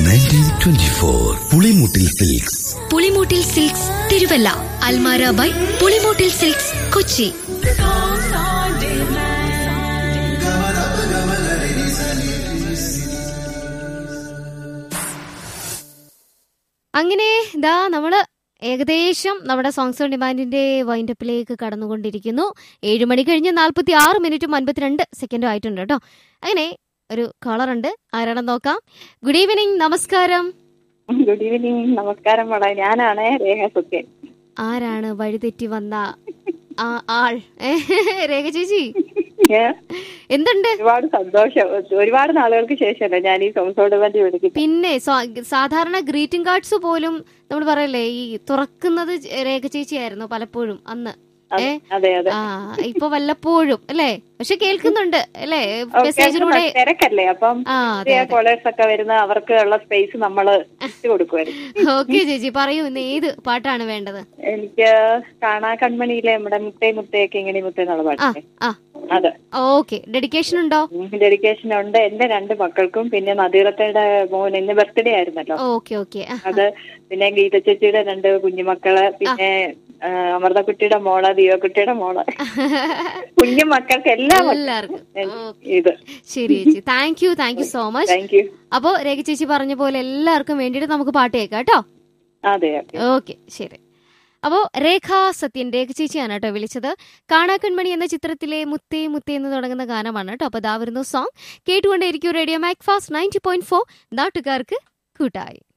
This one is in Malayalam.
nineteen twenty four Pulimoottil silks Pulimoottil silks Thiruvalla Almara by Pulimoottil silks Kochi അങ്ങനെ ദാ നമ്മള് ഏകദേശം നമ്മുടെ സോങ്സ് ഓൺ ഡിമാൻഡിന്റെ വൈൻഡപ്പിലേക്ക് കടന്നുകൊണ്ടിരിക്കുന്നു ഏഴ് മണി കഴിഞ്ഞ് നാൽപ്പത്തി ആറ് മിനിറ്റും അൻപത്തിരണ്ട് സെക്കൻഡും ആയിട്ടുണ്ട് കേട്ടോ അങ്ങനെ ഒരു കളർ ഉണ്ട് ആരാണെന്ന് നോക്കാം ഗുഡ് ഈവനിങ് നമസ്കാരം ഗുഡ് ഈവനിങ് നമസ്കാരം മോളെ ഞാനാണ് രേഖ സുഖ്യൻ ആരാണ് വഴിതെറ്റി വന്ന ആ ആൾ ഏ, രേഖ ചേച്ചി ഏ, എന്തുണ്ട് ഒരുപാട് സന്തോഷം ഒരുപാട് നാളുകൾക്ക് ശേഷമല്ലേ ഞാൻ ഈ സംസോട് വേണ്ടി വിളിക്കുന്നത് പിന്നെ സ്വാ- സാധാരണ ഗ്രീറ്റിംഗ് കാർഡ്സ് പോലും നമ്മൾ പറയല്ലേ ഈ തുറക്കുന്നത് രേഖ ചേച്ചിയായിരുന്നു പലപ്പോഴും അന്ന് ഏ അതെ അതെ ആ ഇപ്പൊ വല്ലപ്പോഴും അല്ലേ പക്ഷെ കേൾക്കുന്നുണ്ട് അല്ലേ ഓക്കേ, മെസ്സേജിലൂടെ അത് തിരക്കല്ലേ അപ്പം ആ അതെ അതെ കോളേഴ്സ് ഒക്കെ വരുന്ന അവർക്ക് ഉള്ള സ്പേസ് നമ്മള് ഇട്ട് കൊടുക്കുമായിരുന്നു ഓക്കെ ചേച്ചി പറയൂ ഇന്ന് ഏത് പാട്ടാണ് വേണ്ടത് എനിക്ക് കാണാ കൺമണിയിലെ നമ്മുടെ മുത്തേ മുത്തേ കിങ്ങിണി മുത്തേ എന്നുള്ള ആ പാട്ടില്ലേ ആ അതെ ഓക്കെ ഡെഡിക്കേഷൻ ഉണ്ടോ ഡെഡിക്കേഷൻ ഉണ്ട് എന്റെ രണ്ട് മക്കൾക്കും പിന്നെ നദീറത്തയുടെ മോൻ ഇന്ന് ബർത്ത്ഡേ ആയിരുന്നല്ലോ ഓക്കെ ഓക്കെ അത് പിന്നെ ഗീത ചേച്ചിയുടെ രണ്ട് കുഞ്ഞുമക്കള് പിന്നെ ആ, അമൃതക്കുട്ടിയുടെ മോള് ദീപക്കുട്ടിയുടെ മോള് കുഞ്ഞു മക്കൾക്ക് എല്ലാം എല്ലാവർക്കും ഇത് ശരി ചേച്ചി thank you thank you so much thank you അപ്പോ രേഖ ചേച്ചി പറഞ്ഞ പോലെ എല്ലാവർക്കും വേണ്ടിയിട്ട് നമുക്ക് പാട്ട് കേൾക്കാം കേട്ടോ അതെ അതെ ഓക്കെ ശരി അപ്പോ രേഖ സത്യൻ രേഖ ചേച്ചിയാണ് കേട്ടോ വിളിച്ചത് കാണാക്കൺമണി എന്ന ചിത്രത്തിലെ മുത്തേ മുത്തേ എന്ന് തുടങ്ങുന്ന ഗാനമാണ് കേട്ടോ അപ്പൊ ദാ വരുന്നു സോങ് കേട്ടുകൊണ്ടേയിരിക്കും radio Macfast ninety point four നാട്ടുകാർക്ക് കൂട്ടായി